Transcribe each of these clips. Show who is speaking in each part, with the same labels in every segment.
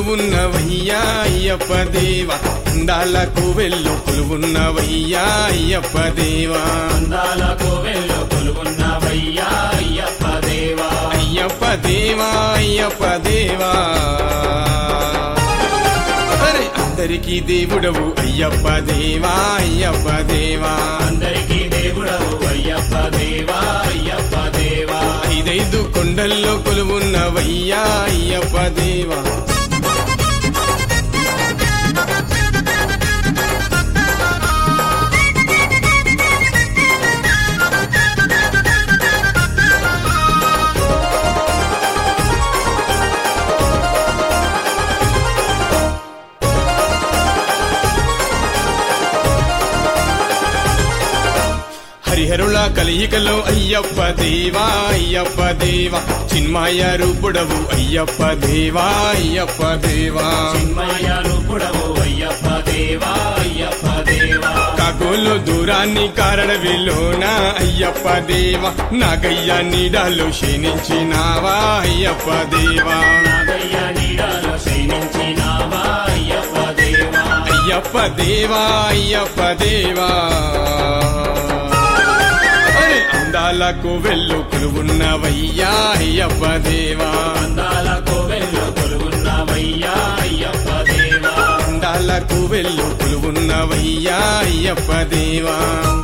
Speaker 1: కొలువున్నవయ్యా అయ్యప్ప దేవా అందాలకు వెళ్ళు కొలువున్నవయ్యా అయ్యప్ప దేవా
Speaker 2: అందాలకు వెళ్ళు కొలుగున్నవయ్యా అయ్యప్ప దేవా
Speaker 1: అయ్యప్ప దేవా అయ్యప్ప దేవా అరే అందరికీ దేవుడవు అయ్యప్ప దేవా అయ్యప్ప దేవా
Speaker 2: అందరికీ దేవుడవు అయ్యప్ప దేవా అయ్యప్ప దేవా
Speaker 1: ఐదైదు కొండల్లో కొలువున్నవయ్యా అయ్యప్ప దేవా హరిహరుల కలియికలో అయ్యప్ప దేవా అయ్యప్ప దేవా చిన్మాయ రూపుడవు అయ్యప్ప దేవా అయ్యప్ప దేవా
Speaker 2: చిన్మయ రూపుడవు అయ్యప్ప దేవా అయ్యప్ప దేవా
Speaker 1: కాకోలు దూరాన్ని కారణవిలోన అయ్యప్ప దేవా నాగయ్య నీడాలో క్షీణించినావా అయ్యప్ప దేవా
Speaker 2: నాగయ్య నీడలో శయనించినావా అయ్యప్ప దేవా
Speaker 1: అయ్యప్ప దేవా అయ్యప్ప దేవా అరే అందాలకు వెళ్ళు కొలువున్నవయ్యా అయ్యప్ప దేవా
Speaker 2: అందాలకు వెళ్ళు కొలుగున్నవయ్యా అయ్యప్ప దేవా
Speaker 1: అందాలకు వెళ్ళు కొలువున్నవయ్యా అయ్యప్ప దేవా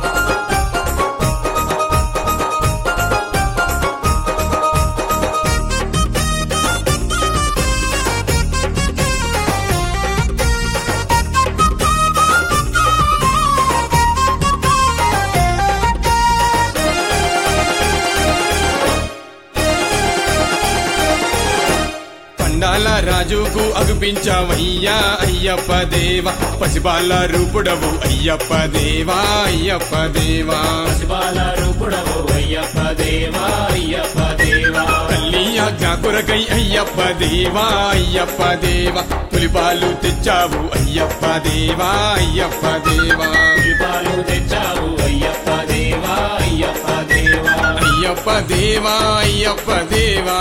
Speaker 1: పండాల రాజుకు అగుపించావయ్యా అయ్యప్ప దేవా పసిబాల రూపుడవు అయ్యప్ప దేవా అయ్యప్ప దేవా
Speaker 2: పసిబాల రూపుడవు అయ్యప్ప దేవా అయ్యప్ప దేవా
Speaker 1: తల్లి ఆజ్ఞా కొరకై అయ్యప్ప దేవా అయ్యప్ప దేవా పులిపాలు తెచ్చావు అయ్యప్ప దేవా అయ్యప్ప దేవా
Speaker 2: దీపాలు తెచ్చావు అయ్యప్ప దేవా అయ్యప్ప దేవా
Speaker 1: అయ్యప్ప దేవా అయ్యప్ప దేవా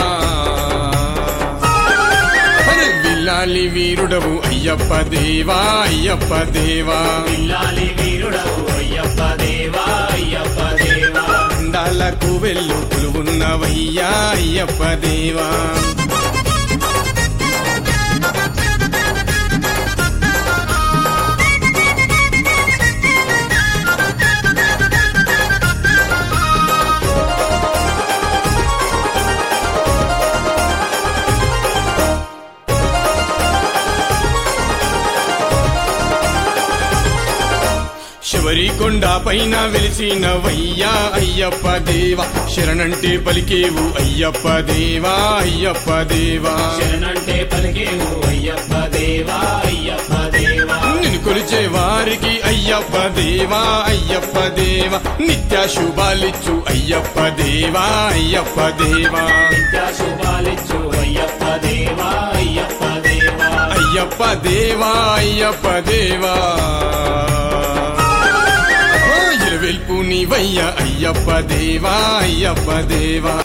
Speaker 1: అరే విల్లాలి వీరుడవు అయ్యప్ప దేవా అయ్యప్ప దేవా
Speaker 2: పిల్లాలి వీరుడవు అయ్యప్ప దేవా అయ్యప్ప దేవా
Speaker 1: అందాలకు వెళ్ళు కొలువున్నవయ్యా అయ్యప్ప దేవా శబరి కొండ పైన వెలిసినవయ్యా అయ్యప్ప దేవా శరణంటే పలికేవు అయ్యప్ప దేవా అయ్యప్ప దేవా
Speaker 2: శరణంటే పలికేవు అయ్యప్ప దేవా అయ్యప్ప దేవా
Speaker 1: నిన్ను కొలిచే వారికి అయ్యప్ప దేవా అయ్యప్ప దేవా నిత్య శుభాలిచ్చు అయ్యప్ప దేవా అయ్యప్ప దేవా
Speaker 2: నిత్య శుభాలిచ్చు అయ్యప్ప దేవా అయ్యప్ప దేవా
Speaker 1: అయ్యప్ప దేవా అయ్యప్ప దేవా ఇరవెల్పు నీవయ్య అయ్యప్ప దేవా అయ్యప్ప దేవా